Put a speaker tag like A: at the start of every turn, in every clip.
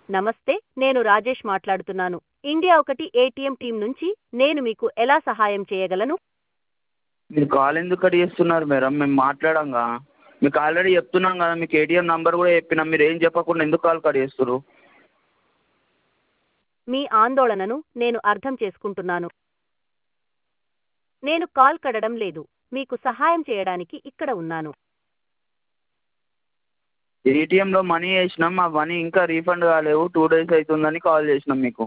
A: నమస్తే నేను రాజేష్ మాట్లాడుతున్నాను ఇండియా ఒకటి ఏటీఎం టీం నుంచి నేను మీకు ఎలా సహాయం చేయగలను
B: మీరు కాల్ ఎందుకు కట్ చేస్తున్నారు మేడం మేము మాట్లాడంగా మీకు ఆల్రెడీ చెప్తున్నాం కదా మీకు ఏటీఎం నెంబర్ కూడా చెప్పినాం మీరు ఏం చెప్పకుండా ఎందుకు కాల్ కట్ చేస్తుర్రు
A: మీ ఆందోళనను నేను అర్థం చేసుకుంటున్నాను నేను కాల్ కడడం లేదు మీకు సహాయం చేయడానికి ఇక్కడ ఉన్నాను
B: ఏటీఎంలో మనీ వేసినాం ఆ మనీ ఇంకా రీఫండ్ కాలేవు టూ డేస్ అవుతుందని కాల్ చేసినాం మీకు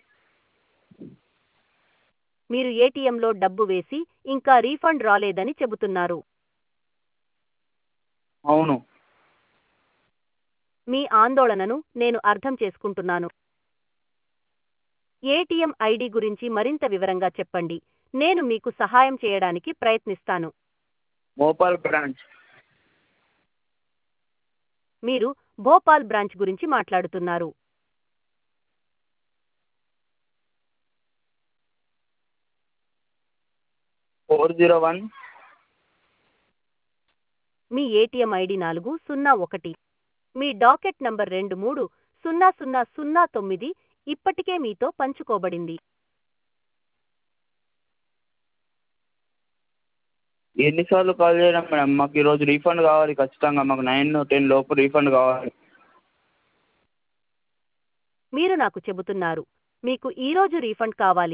A: మీరు ఏటీఎంలో డబ్బు వేసి ఇంకా రీఫండ్ రాలేదని చెబుతున్నారు
B: అవును
A: మీ ఆందోళనను నేను అర్థం చేసుకుంటున్నాను ఏటీఎం ఐడి గురించి మరింత వివరంగా చెప్పండి నేను మీకు సహాయం చేయడానికి ప్రయత్నిస్తాను
B: భోపాల్ బ్రాంచ్
A: మీరు భోపాల్ బ్రాంచ్ గురించి మాట్లాడుతున్నారు
B: ఫోర్ జీరో వన్
A: మీ ఏటీఎం ఐడి నాలుగు సున్నా ఒకటి మీ డాకెట్ నంబర్ రెండు మూడు సున్నా సున్నా సున్నా తొమ్మిది ఇప్పటికే మీతో పంచుకోబడింది
B: ఎన్నిసార్లు కాల్ చేయడం మేడం మాకు ఈరోజు రీఫండ్ కావాలి ఖచ్చితంగా మాకు నైన్ టెన్ లోపు రీఫండ్ కావాలి
A: మీరు నాకు చెబుతున్నారు మీకు ఈరోజు రీఫండ్ కావాలి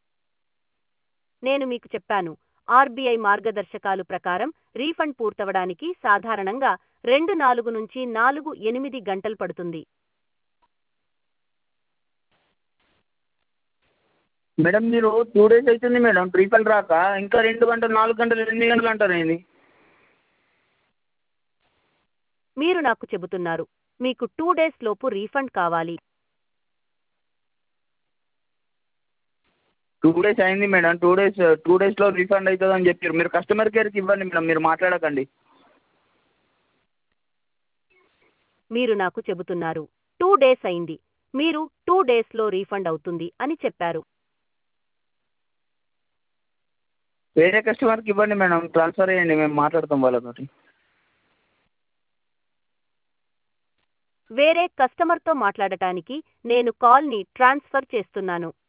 A: నేను మీకు చెప్పాను ఆర్బీఐ మార్గదర్శకాలు ప్రకారం రీఫండ్ పూర్తవడానికి సాధారణంగా రెండు నాలుగు నుంచి నాలుగు ఎనిమిది గంటలు పడుతుంది
B: మేడం మీరు టూ డేస్ అవుతుంది మేడం రీఫండ్ రాక ఇంకా రెండు గంటలు నాలుగు గంటలు ఎనిమిది గంటలు అంటారు ఏంది
A: మీరు నాకు చెబుతున్నారు మీకు టూ డేస్ లోపు రీఫండ్ కావాలి
B: టూ డేస్ అయింది మేడం టూ డేస్ టూ డేస్లో రీఫండ్ అవుతుంది అని చెప్పారు మీరు కస్టమర్ కేర్కి ఇవ్వండి మేడం మీరు మాట్లాడకండి
A: మీరు నాకు చెబుతున్నారు టూ డేస్ అయింది మీరు టూ డేస్లో రీఫండ్ అవుతుంది అని చెప్పారు
B: వేరే కస్టమర్కి ఇవ్వండి మేడం ట్రాన్స్ఫర్ చేయండి మేము మాట్లాడతాం వాళ్ళతోటి
A: వేరే కస్టమర్తో మాట్లాడటానికి నేను కాల్ని ట్రాన్స్ఫర్ చేస్తున్నాను